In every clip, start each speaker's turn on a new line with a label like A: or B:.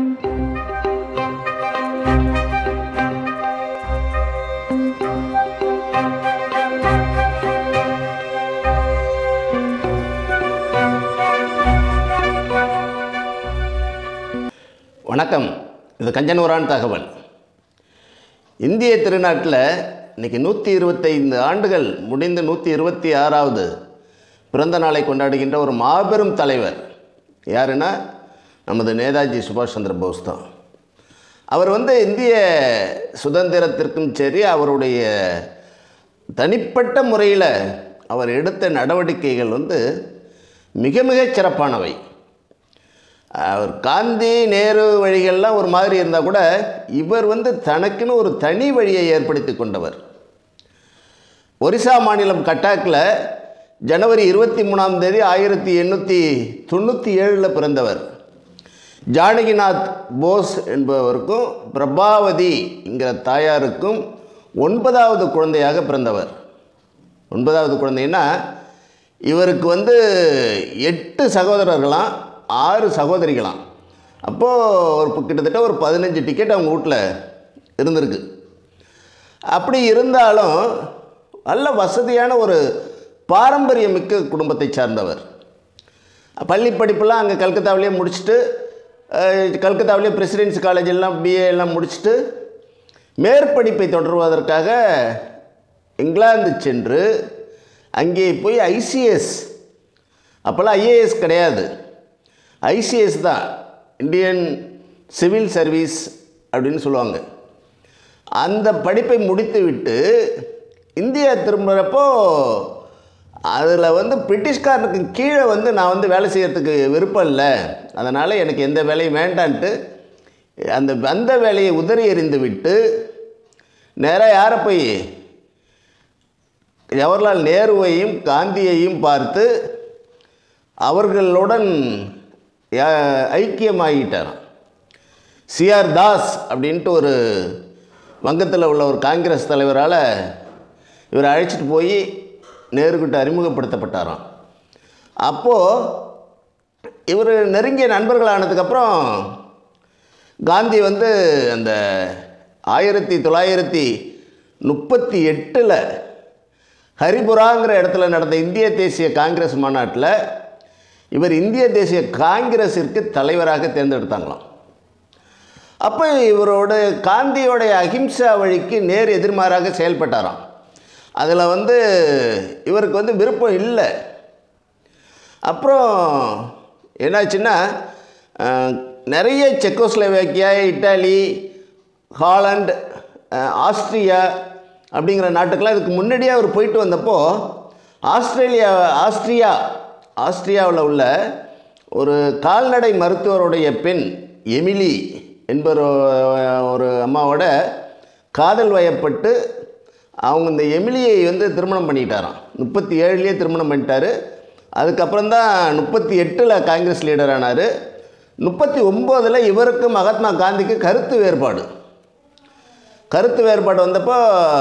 A: வணக்கம் இது கஞ்சனூரான் தகவல் இந்திய திருநாட்டில் இன்னைக்கு நூற்றி இருபத்தைந்து ஆண்டுகள் முடிந்து நூற்றி இருபத்தி ஆறாவது பிறந்த நாளை கொண்டாடுகின்ற ஒரு மாபெரும் தலைவர் யாருன்னா நமது நேதாஜி சுபாஷ் சந்திர போஸ் தான் அவர் வந்து இந்திய சுதந்திரத்திற்கும் சரி அவருடைய தனிப்பட்ட முறையில் அவர் எடுத்த நடவடிக்கைகள் வந்து மிக மிகச் சிறப்பானவை அவர் காந்தி நேரு வழிகள்லாம் ஒரு மாதிரி இருந்தால் கூட இவர் வந்து தனக்குன்னு ஒரு தனி வழியை ஏற்படுத்தி கொண்டவர் ஒரிசா மாநிலம் கட்டாக்கில் ஜனவரி இருபத்தி மூணாம் தேதி ஆயிரத்தி எண்ணூற்றி தொண்ணூற்றி ஏழில் பிறந்தவர் ஜானகிநாத் போஸ் என்பவருக்கும் பிரபாவதிங்கிற தாயாருக்கும் ஒன்பதாவது குழந்தையாக பிறந்தவர் ஒன்பதாவது குழந்தைன்னா இவருக்கு வந்து எட்டு சகோதரர்களாம் ஆறு சகோதரிகளாம் அப்போது ஒரு ப- கிட்டத்தட்ட ஒரு பதினஞ்சு டிக்கெட் அவங்க வீட்டில் இருந்திருக்கு அப்படி இருந்தாலும் நல்ல வசதியான ஒரு பாரம்பரியமிக்க குடும்பத்தை சார்ந்தவர் பள்ளி படிப்பெல்லாம் அங்கே கல்கத்தாவிலேயே முடிச்சுட்டு அஹ், கல்கத்தாவிலேயே பிரசிடென்சி காலேஜ் எல்லாம் பிஏ எல்லாம் முடிச்சுட்டு மேற்படிப்பை தொடர்வதற்காக இங்கிலாந்து சென்று அங்கே போய் ஐசிஎஸ் அப்போல்லாம் ஐஏஎஸ் கிடையாது ஐசிஎஸ் தான் இந்தியன் சிவில் சர்வீஸ் அப்படின்னு சொல்லுவாங்க அந்த படிப்பை முடித்துவிட்டு இந்தியா திரும்புகிறப்போ அதில் வந்து பிரிட்டிஷ்காரனுக்கு கீழே வந்து நான் வந்து வேலை செய்கிறதுக்கு விருப்பம் இல்லை அதனால் எனக்கு எந்த வேலையும் வேண்டான்ட்டு அந்த அந்த வேலையை உதறி எறிந்து விட்டு நேராக யாரை போய் ஜவஹர்லால் நேருவையும் காந்தியையும் பார்த்து அவர்களுடன் யா- ஐக்கியமாகிட்டாராம் சிஆர் தாஸ் அப்படின்ட்டு ஒரு வங்கத்தில் உள்ள ஒரு காங்கிரஸ் தலைவரால் இவரை அழைச்சிட்டு போய் நேருக்கிட்ட அறிமுகப்படுத்தப்பட்டாராம் அப்போது இவர் நெருங்கிய நண்பர்களானதுக்கப்புறம் காந்தி வந்து அந்த ஆயிரத்தி தொள்ளாயிரத்தி முப்பத்தி எட்டில் ஹரிபுராங்கிற இடத்துல நடந்த இந்திய தேசிய காங்கிரஸ் மாநாட்டில் இவர் இந்திய தேசிய காங்கிரஸிற்கு தலைவராக தேர்ந்தெடுத்தாங்களாம் அப்போ இவரோட காந்தியோடைய அகிம்சா வழிக்கு நேர் எதிர்மாறாக செயல்பட்டாராம் அதில் வந்து இவருக்கு வந்து விருப்பம் இல்லை அப்புறம் என்னாச்சுன்னா அஹ், நிறைய செக்கோஸ்லோவேக்கியா இட்டாலி ஹாலண்ட் அஹ், ஆஸ்திரியா அப்படிங்கிற நாட்டுக்கெல்லாம் இதுக்கு முன்னாடியே அவர் போயிட்டு வந்தப்போ ஆஸ்திரேலியா ஆஸ்திரியா ஆஸ்திரியாவில் உள்ள ஒரு கால்நடை மருத்துவருடைய பெண் எமிலி என்பவர் ஒரு அம்மாவோட காதல் வயப்பட்டு அவங்க இந்த எமிலியை வந்து திருமணம் பண்ணிக்கிட்டாராம் முப்பத்தி ஏழுலேயே திருமணம் பண்ணிட்டாரு அதுக்கப்புறம் தான் முப்பத்தி எட்டில் காங்கிரஸ் லீடர் ஆனார் முப்பத்தி ஒம்போதில் இவருக்கு மகாத்மா காந்திக்கு கருத்து வேறுபாடு கருத்து வேறுபாடு வந்தப்போ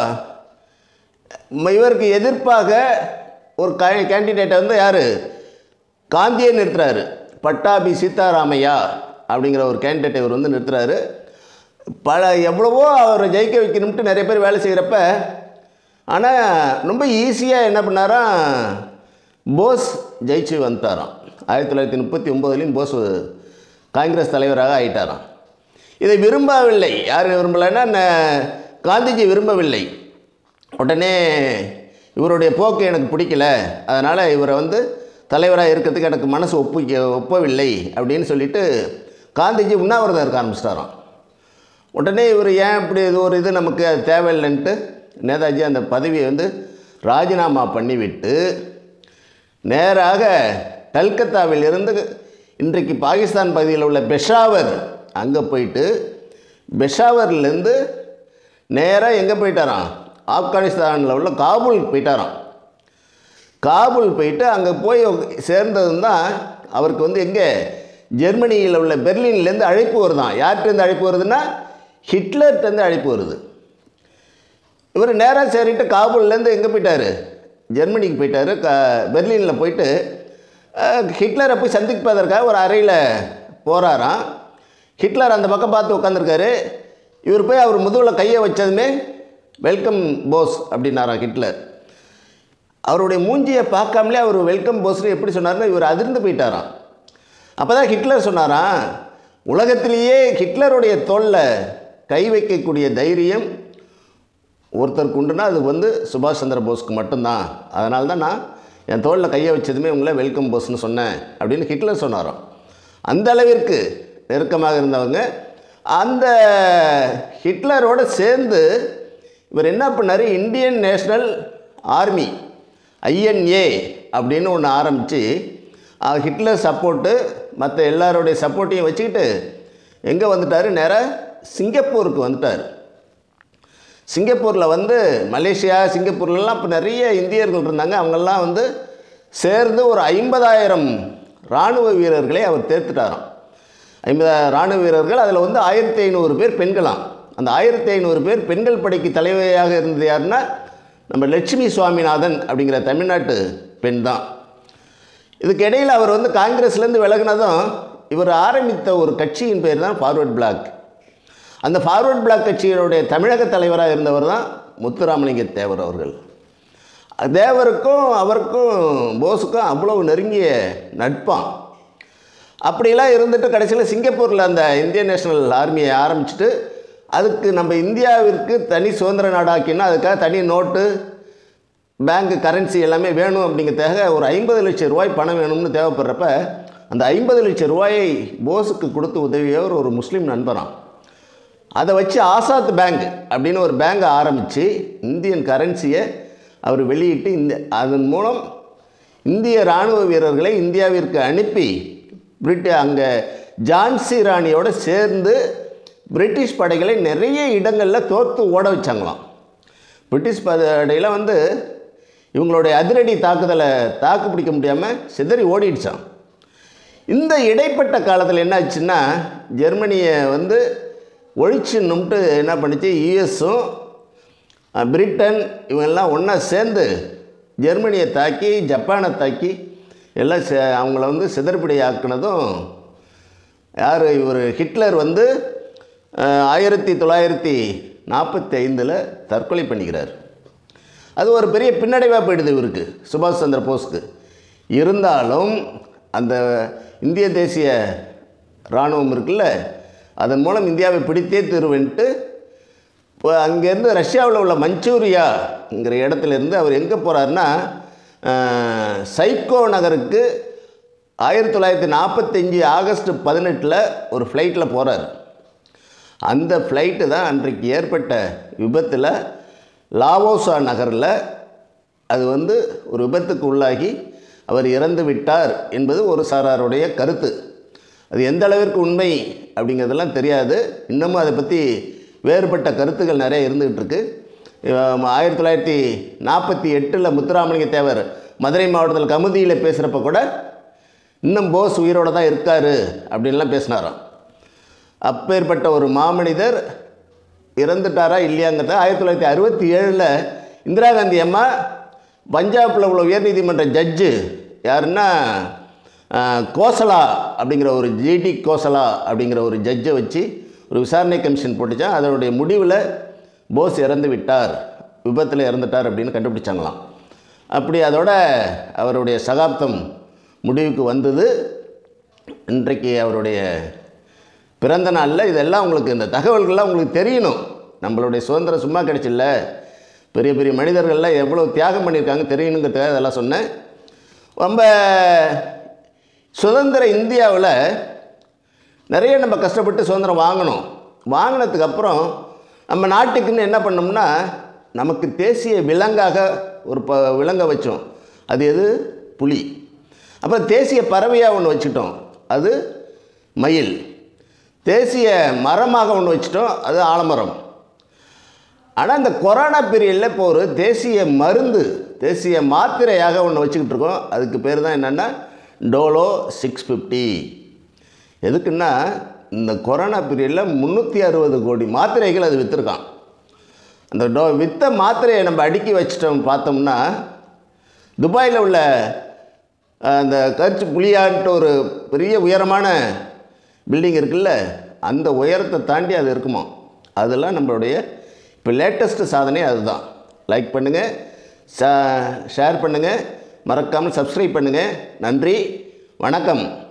A: ம- இவருக்கு எதிர்ப்பாக ஒரு கா கேண்டிடேட்டை வந்து யார் காந்தியை நிறுத்துறாரு பட்டாபி சீதாராமையா அப்படிங்கிற ஒரு கேண்டிடேட்டை இவர் வந்து நிறுத்துறாரு பல எவ்வளவோ அவரை ஜெயிக்க வைக்கணும்ட்டு நிறைய பேர் வேலை செய்கிறப்ப ஆனால் ரொம்ப ஈஸியாக என்ன பண்ணாராம் போஸ் ஜெயிச்சு வந்துட்டாராம் ஆயிரத்தி தொள்ளாயிரத்தி முப்பத்தி ஒம்போதுலேயும் போஸ் காங்கிரஸ் தலைவராக ஆயிட்டாராம் இதை விரும்பவில்லை யார் விரும்பலைன்னா ந- காந்திஜி விரும்பவில்லை உடனே இவருடைய போக்கு எனக்கு பிடிக்கல அதனால் இவரை வந்து தலைவராக இருக்கிறதுக்கு எனக்கு மனசு ஒப்புக்க ஒப்பவில்லை அப்படின்னு சொல்லிட்டு காந்திஜி உண்ணாவிரதம் இருக்க ஆரம்பிச்சிட்டாராம் உடனே இவர் ஏன் இப்படி இது ஒரு இது நமக்கு அது தேவையில்லைன்ட்டு நேதாஜி அந்த பதவியை வந்து ராஜினாமா பண்ணிவிட்டு நேராக கல்கத்தாவில் இருந்து இன்றைக்கு பாகிஸ்தான் பகுதியில் உள்ள பெஷாவர் அங்கே போயிட்டு பெஷாவர்லேருந்து நேராக எங்கே போயிட்டாராம் ஆப்கானிஸ்தானில் உள்ள காபூல் போயிட்டாராம் காபூல் போயிட்டு அங்கே போய் சேர்ந்ததும் தான் அவருக்கு வந்து எங்கே ஜெர்மனியில் உள்ள பெர்லின்லேருந்து அழைப்பு வருதான் யார்கிட்டேருந்து அழைப்பு வருதுன்னா ஹிட்லர்கிட்டேருந்து அழைப்பு வருது இவர் நேராக சரிட்டு காபூல்லேருந்து எங்கே போயிட்டார் ஜெர்மனிக்கு போயிட்டார் க பெர்லினில் போயிட்டு அஹ், ஹிட்லரை போய் சந்திப்பதற்காக ஒரு அறையில் போகிறாராம் ஹிட்லர் அந்த பக்கம் பார்த்து உட்காந்துருக்காரு இவர் போய் அவர் முதுகில் கையை வச்சதுமே வெல்கம் போஸ் அப்படின்னாராம் ஹிட்லர் அவருடைய மூஞ்சியை பார்க்காமலே அவர் வெல்கம் போஸ்னு எப்படி சொன்னார்னா இவர் அதிர்ந்து போயிட்டாராம் அப்போ தான் ஹிட்லர் சொன்னாராம் உலகத்திலேயே ஹிட்லருடைய தோளில் கை வைக்கக்கூடிய தைரியம் ஒருத்தருக்கு உண்டுனா அது வந்து சுபாஷ் சந்திர போஸ்க்கு மட்டும்தான் அதனால தான் நான் என் தோளில் கையை வச்சதுமே உங்களை வெல்கம் போஸ்னு சொன்னேன் அப்படின்னு ஹிட்லர் சொன்னாராம் அந்த அளவிற்கு நெருக்கமாக இருந்தவங்க அந்த ஹிட்லரோட சேர்ந்து இவர் என்ன பண்ணார் இந்தியன் நேஷ்னல் ஆர்மி ஐஎன்ஏ அப்படின்னு ஒன்று ஆரம்பித்து ஹிட்லர் சப்போர்ட்டு மற்ற எல்லாருடைய சப்போர்ட்டையும் வச்சுக்கிட்டு எங்கே வந்துட்டார் நேராக சிங்கப்பூருக்கு வந்துட்டார் சிங்கப்பூரில் வந்து மலேசியா சிங்கப்பூர்லலாம் இப்போ நிறைய இந்தியர்கள் இருந்தாங்க அவங்கெல்லாம் வந்து சேர்ந்து ஒரு ஐம்பதாயிரம் இராணுவ வீரர்களை அவர் தேர்த்துட்டாராம் ஐம்பதாயிரம் இராணுவ வீரர்கள் அதில் வந்து ஆயிரத்தி ஐநூறு பேர் பெண்களாம் அந்த ஆயிரத்தி ஐநூறு பேர் பெண்கள் படைக்கு தலைவியாக இருந்தது யாருன்னா நம்ம லட்சுமி சுவாமிநாதன் அப்படிங்கிற தமிழ்நாட்டு பெண் தான் இதுக்கு இடையில் அவர் வந்து காங்கிரஸ்லேருந்து விலகினதும் இவர் ஆரம்பித்த ஒரு கட்சியின் பேர் தான் ஃபார்வர்ட் பிளாக் அந்த ஃபார்வர்ட் பிளாக் கட்சியினுடைய தமிழக தலைவராக இருந்தவர் தான் முத்துராமலிங்க தேவர் அவர்கள் தேவருக்கும் அவருக்கும் போஸுக்கும் அவ்வளவு நெருங்கிய நட்பாம் அப்படிலாம் இருந்துட்டு கடைசியில் சிங்கப்பூரில் அந்த இந்தியன் நேஷனல் ஆர்மியை ஆரம்பிச்சுட்டு அதுக்கு நம்ம இந்தியாவிற்கு தனி சுதந்திர நாடாக்கினா அதுக்காக தனி நோட்டு பேங்க் கரன்சி எல்லாமே வேணும் அப்படிங்கிறதுக்காக ஒரு ஐம்பது லட்சம் ரூபாய் பணம் வேணும்னு தேவைப்படுறப்ப அந்த ஐம்பது லட்சம் ரூபாயை போஸுக்கு கொடுத்து உதவியவர் ஒரு முஸ்லீம் நண்பராம் அதை வச்சு ஆசாத் பேங்க் அப்படின்னு ஒரு பேங்கை ஆரம்பித்து இந்தியன் கரன்சியை அவர் வெளியிட்டு இந்த அதன் மூலம் இந்திய இராணுவ வீரர்களை இந்தியாவிற்கு அனுப்பி பிரிட்டி அங்கே ஜான்சி ராணியோடு சேர்ந்து பிரிட்டிஷ் படைகளை நிறைய இடங்களில் தோற்று ஓட வச்சாங்களாம் பிரிட்டிஷ் படையில் வந்து இவங்களுடைய அதிரடி தாக்குதலை தாக்கு பிடிக்க முடியாமல் சிதறி ஓடிடுச்சான் இந்த இடைப்பட்ட காலத்தில் என்ன ஆச்சுன்னா ஜெர்மனியை வந்து ஒழிச்சுன்னுட்டு என்ன பண்ணிச்சு யுஎஸும் பிரிட்டன் இவங்கெல்லாம் ஒன்றா சேர்ந்து ஜெர்மனியை தாக்கி ஜப்பானை தாக்கி எல்லாம் சே அவங்கள வந்து சிதறப்பிடி ஆக்குனதும் யார் இவர் ஹிட்லர் வந்து அஹ், ஆயிரத்தி தொள்ளாயிரத்தி நாற்பத்தி ஐந்தில் தற்கொலை பண்ணிக்கிறார் அது ஒரு பெரிய பின்னடைவாக போயிடுது இவருக்கு சுபாஷ் சந்திர போஸ்க்கு இருந்தாலும் அந்த இந்திய தேசிய இராணுவம் இருக்குல்ல அதன் மூலம் இந்தியாவை பிடித்தே தீருவன்ட்டு இப்போ அங்கேருந்து ரஷ்யாவில் உள்ள மஞ்சூரியாங்கிற இடத்துல இருந்து அவர் எங்கே போகிறாருன்னா சைக்கோ நகருக்கு ஆயிரத்தி தொள்ளாயிரத்தி நாற்பத்தஞ்சு ஆகஸ்ட் பதினெட்டில் ஒரு ஃப்ளைட்டில் போகிறார் அந்த ஃப்ளைட்டு தான் அன்றைக்கு ஏற்பட்ட விபத்தில் லாவோசா நகரில் அது வந்து ஒரு விபத்துக்கு உள்ளாகி அவர் இறந்து விட்டார் என்பது ஒரு சாராருடைய கருத்து அது எந்த அளவிற்கு உண்மை அப்படிங்கிறதெல்லாம் தெரியாது இன்னமும் அதை பற்றி வேறுபட்ட கருத்துக்கள் நிறைய இருந்துகிட்டு இருக்கு அஹ் ஆயிரத்தி தொள்ளாயிரத்தி நாற்பத்தி எட்டில் முத்துராமலிங்க தேவர் மதுரை மாவட்டத்தில் கமுதியில் பேசுகிறப்ப கூட இன்னும் போஸ் உயிரோடு தான் இருக்கார் அப்படின்லாம் பேசினாராம் அப்பேற்பட்ட ஒரு மாமனிதர் இறந்துட்டாரா இல்லையாங்கிறத ஆயிரத்தி தொள்ளாயிரத்தி அறுபத்தி ஏழில் இந்திரா காந்தி அம்மா பஞ்சாபில் உள்ள உயர்நீதிமன்ற ஜட்ஜு யாருன்னா ஆஹ், கோசலா அப்படிங்கிற ஒரு ஜிடி கோசலா அப்படிங்கிற ஒரு ஜட்ஜை வச்சு ஒரு விசாரணை கமிஷன் போட்டுச்சான் அதனுடைய முடிவில் போஸ் இறந்து விட்டார் விபத்தில் இறந்துட்டார் அப்படின்னு கண்டுபிடிச்சாங்களாம் அப்படி அதோட அவருடைய சகாப்தம் முடிவுக்கு வந்தது இன்றைக்கு அவருடைய பிறந்த நாளில் இதெல்லாம் உங்களுக்கு இந்த தகவல்கள்லாம் உங்களுக்கு தெரியணும் நம்மளுடைய சுதந்திரம் சும்மா கிடைச்சில்ல பெரிய பெரிய மனிதர்கள்லாம் எவ்வளோ தியாகம் பண்ணியிருக்காங்க தெரியணுங்கிறதுக்காக இதெல்லாம் சொன்னேன் ரொம்ப சுதந்திர இந்தியாவில் நிறைய நம்ம கஷ்டப்பட்டு சுதந்திரம் வாங்கணும் வாங்கினதுக்கு அப்புறம் நம்ம நாட்டுக்குன்னு என்ன பண்ணோம்னா நமக்கு தேசிய விலங்காக ஒரு ப விலங்கை வச்சோம் அது எது புலி அப்புறம் தேசிய பறவையாக ஒன்று வச்சுட்டோம் அது மயில் தேசிய மரமாக ஒன்று வச்சுட்டோம் அது ஆலமரம் ஆனால் இந்த கொரோனா பீரியடில் இப்போ ஒரு தேசிய மருந்து தேசிய மாத்திரையாக ஒன்று வச்சுக்கிட்டு இருக்கோம் அதுக்கு பேர் தான் என்னென்னா டோலோ சிக்ஸ் ஃபிஃப்டி எதுக்குன்னா இந்த கொரோனா பீரியடில் முந்நூற்றி அறுபது கோடி மாத்திரைகள் அது விற்றுருக்கான் அந்த டோ விற்ற மாத்திரையை நம்ம அடுக்கி வச்சிட்டோம் பார்த்தோம்னா துபாயில் உள்ள அஹ், அந்த கர்ச் புலியான்ட்டு ஒரு பெரிய உயரமான பில்டிங் இருக்குல்ல அந்த உயரத்தை தாண்டி அது இருக்குமா அதெல்லாம் நம்மளுடைய இப்போ லேட்டஸ்ட் சாதனை அதுதான் லைக் பண்ணுங்கள் ஷேர் பண்ணுங்கள் மறக்காமல் சப்ஸ்கிரைப் பண்ணுங்கள் நன்றி வணக்கம்